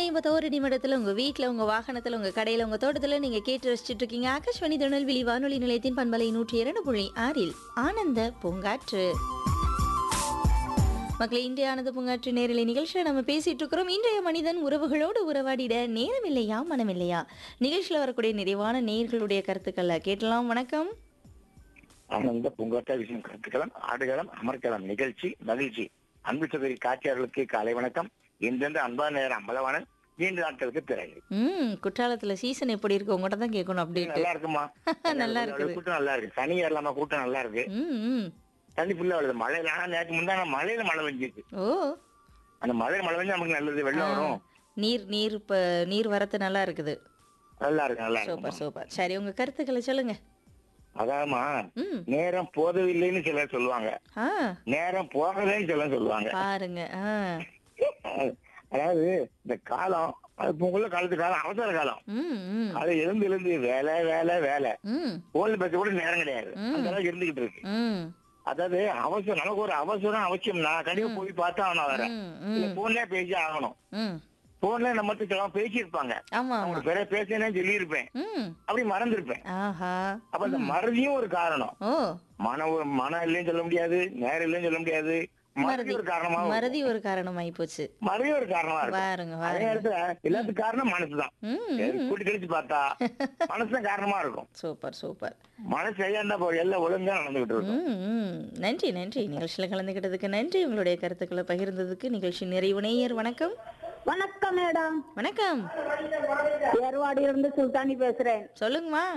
ஐம்பத்தோரு நிமிடத்துல உங்க வீட்ல உங்க வாகனத்துல உங்க கடையில உங்க தோட்டத்துல நீங்க கேட்டு ரசிச்சிட்டு இருக்கீங்க ஆகாஷ்வாணி திருநெல்வேலி வானொலி நிலையத்தின் பண்பலை நூற்றி இரண்டு புள்ளி ஆறில் ஆனந்த பூங்காற்று மக்களே இன்றைய ஆனந்த பூங்காற்று நேரலை நிகழ்ச்சியில் நம்ம பேசிட்டு இருக்கிறோம் இன்றைய மனிதன் உறவுகளோடு உறவாடிட நேரம் இல்லையா மனம் இல்லையா நிகழ்ச்சியில் வரக்கூடிய நிறைவான நேர்களுடைய கருத்துக்களை கேட்டலாம் வணக்கம் ஆனந்த பூங்காட்டா விஷயம் கருத்துக்களம் ஆடுகளம் அமர்க்கலாம் நிகழ்ச்சி மகிழ்ச்சி அன்பு சகோதரி காட்சியாளர்களுக்கு காலை வணக்கம் இன்றென்று அன்பான நேரம் அம்பலவாணன் நீண்ட நாட்களுக்கு பிறகு ம் குற்றாலத்துல சீசன் எப்படி இருக்கு உங்கள்கிட்ட தான் கேட்கணும் அப்டேட் நல்லா இருக்குமா நல்லா இருக்குது. கூட்டம் நல்லா இருக்கு சனி ஏறலாமா கூட்டம் நல்லா இருக்கு ம் ம் தண்ணி ஃபுல்லா வருது மழையில ஆனா நேற்று முந்தான மழையில மழை பெஞ்சிருக்கு ஓ அந்த மழையில மழை பெஞ்சா நமக்கு நல்லது வெள்ளம் வரும் நீர் நீர் இப்ப நீர் வரத்து நல்லா இருக்குது நல்லா இருக்கு நல்லா சூப்பர் இருக்கு சூப்பர் சரி உங்க கருத்துக்களை சொல்லுங்க அதாமா ம் நேரம் போதவில்லைன்னு சிலர் சொல்லுவாங்க ஆ நேரம் போகலைன்னு சிலர் சொல்லுவாங்க பாருங்க ஆ அதாவது இந்த காலம் அது இப்ப உள்ள காலத்து காலம் அவசர காலம் ம் ம் அது எழுந்து எழுந்து வேலை வேலை வேலை ம் போன்ல பேச கூட நேரம் கிடையாது அந்த அளவுக்கு இருந்துகிட்டு இருக்கு ம் அதாவது அவசரம் நமக்கு ஒரு அவசரம் அவசியம் நான் கண்டிப்பா போய் பார்த்தா அவன வரேன் ம் இல்ல ம் போன்லயே பேசி ஆகணும் ம் போன்ல நம்ம சில பேசியிருப்பாங்க ஆமா ஆமா அவங்க பிற பேசினே சொல்லியிருப்பேன் ம் அப்படி மறந்துருப்பேன் ஆஹா அப்ப அந்த மறதியும் ஒரு காரணம் ஓ மன மனம் இல்லைன்னு சொல்ல முடியாது நேரம் இல்லைன்னு சொல்ல முடியாது மறதி மறதி ஒரு காரணமா மறதி ஒரு காரணமாயி போச்சு மறதி ஒரு காரணமா இருக்கும் பாருங்க அதே பாருங்க நேரத்துல எல்லாத்துக்கும் காரணம் மனசுதான் ம் கூட்டி கழிச்சு பார்த்தா மனசுதான் காரணமா இருக்கும் சூப்பர் சூப்பர் மனசு சரியா இருந்தா போதும் எல்லாம் ஒழுங்கா நடந்துகிட்டு இருக்கும் ம், ம். நன்றி நன்றி நிகழ்ச்சியில் கலந்துக்கிட்டதுக்கு நன்றி உங்களுடைய கருத்துக்களை பகிர்ந்ததுக்கு நிகழ்ச்சி நிறைவு நேயர் வணக்கம் வணக்கம் மேடம் வணக்கம் ஏர்வாடியில இருந்து சுல்தானி பேசுறேன் சொல்லுங்கம்மா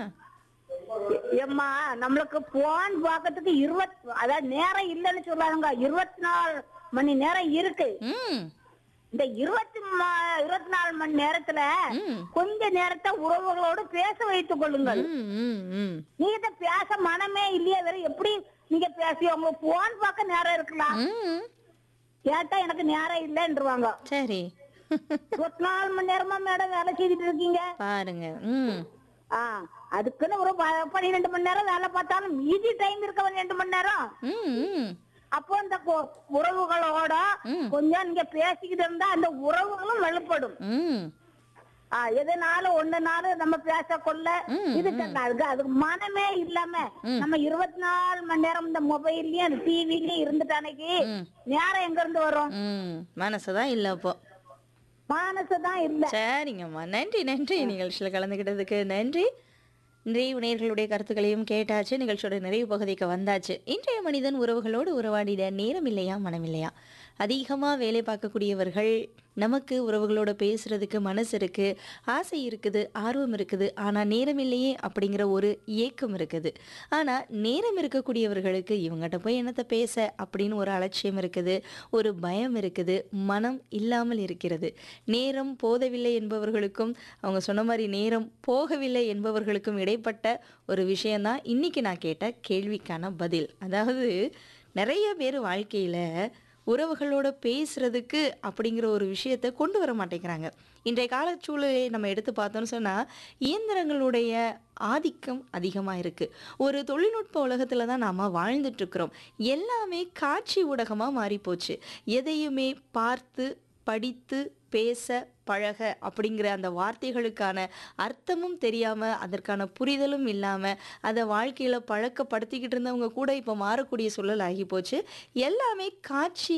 ஏம்மா நம்மளுக்கு போன் பார்க்கறதுக்கு இருபத் அதாவது நேரம் இல்லைன்னு சொல்லாங்க இருபத்தி நாலு மணி நேரம் இருக்கு ம் இந்த இருபத்தி மா- இருபத்தி நாலு மணி நேரத்துல ம் கொஞ்ச நேரத்தை உறவுகளோடு பேச வைத்துக் கொள்ளுங்கள் ம், ம், ம். நீங்க பேச மனமே இல்லையா வேற எப்படி நீங்க பேசி உங்களுக்கு போன் பார்க்க நேரம் இருக்கலாம் ம் கேட்டா எனக்கு நேரம் இல்லைன்றுவாங்க சரி இருபத்தி நாலு மணி நேரமா மேடம் வேலை செய்துட்டு இருக்கீங்க பாருங்க ம் ஆ அதுக்குன்னு ஒரு ப- பன்னிரெண்டு மணி நேரம் வேலை பார்த்தாலும் மீதி டைம் இருக்க ஒரு ரெண்டு மணி நேரம் ம் ம் அப்போ இந்த கொ- உறவுகளோட ம். கொஞ்சம் நீங்க பேசிக்கிட்டு இருந்தா அந்த உறவுகளும் வலுப்படும் ம் ஆ, எதுனாலும் ஒண்ணுனாலும் நம்ம பேச கொள்ள ம், இதுக்கு அதுக்கு அதுக்கு மனமே இல்லாம நம்ம இருபத்தி நாலு மணி நேரம் இந்த மொபைல்லயும் அந்த டிவிலயும் இருந்துட்டு அன்னைக்கு ம். நேரம் எங்க இருந்து வரும் ம் மனசுதான் இல்லை அப்போ மனசுதான் இல்ல சரிங்கம்மா நன்றி நன்றி நிகழ்ச்சியில் கலந்துக்கிட்டதுக்கு நன்றி நிறைய நேர்களுடைய கருத்துக்களையும் கேட்டாச்சு நிகழ்ச்சியோட நிறைவு பகுதிக்கு வந்தாச்சு இன்றைய மனிதன் உறவுகளோடு உறவாடிட நேரம் இல்லையா மனம் இல்லையா அதிகமாக வேலை பார்க்கக்கூடியவர்கள் நமக்கு உறவுகளோட பேசுறதுக்கு மனசு இருக்கு ஆசை இருக்குது ஆர்வம் இருக்குது ஆனால் நேரம் இல்லையே அப்படிங்கிற ஒரு ஏக்கம் இருக்குது ஆனால் நேரம் இருக்கக்கூடியவர்களுக்கு இவங்ககிட்ட போய் என்னத்தை பேச அப்படின்னு ஒரு அலட்சியம் இருக்குது ஒரு பயம் இருக்குது மனம் இல்லாமல் இருக்கிறது நேரம் போதவில்லை என்பவர்களுக்கும் அவங்க சொன்ன மாதிரி நேரம் போகவில்லை என்பவர்களுக்கும் இடைப்பட்ட ஒரு விஷயம்தான் இன்னைக்கு நான் கேட்ட கேள்விக்கான பதில் அதாவது நிறைய பேர் வாழ்க்கையில் உறவுகளோட பேசுறதுக்கு அப்படிங்கிற ஒரு விஷயத்தை கொண்டு வர மாட்டேங்கிறாங்க இன்றைய காலச்சூழலை நம்ம எடுத்து பார்த்தோம்னு சொன்னால் இயந்திரங்களுடைய ஆதிக்கம் அதிகமாக இருக்குது ஒரு தொழில்நுட்ப உலகத்தில் தான் நாம் வாழ்ந்துட்டுருக்குறோம் எல்லாமே காட்சி ஊடகமாக மாறிப்போச்சு எதையுமே பார்த்து படித்து பேச பழக அப்படிங்கிற அந்த வார்த்தைகளுக்கான அர்த்தமும் தெரியாமல் அதற்கான புரிதலும் இல்லாமல் அதை வாழ்க்கையில் பழக்கப்படுத்திக்கிட்டு இருந்தவங்க கூட இப்போ மாறக்கூடிய சூழல் ஆகி போச்சு எல்லாமே காட்சி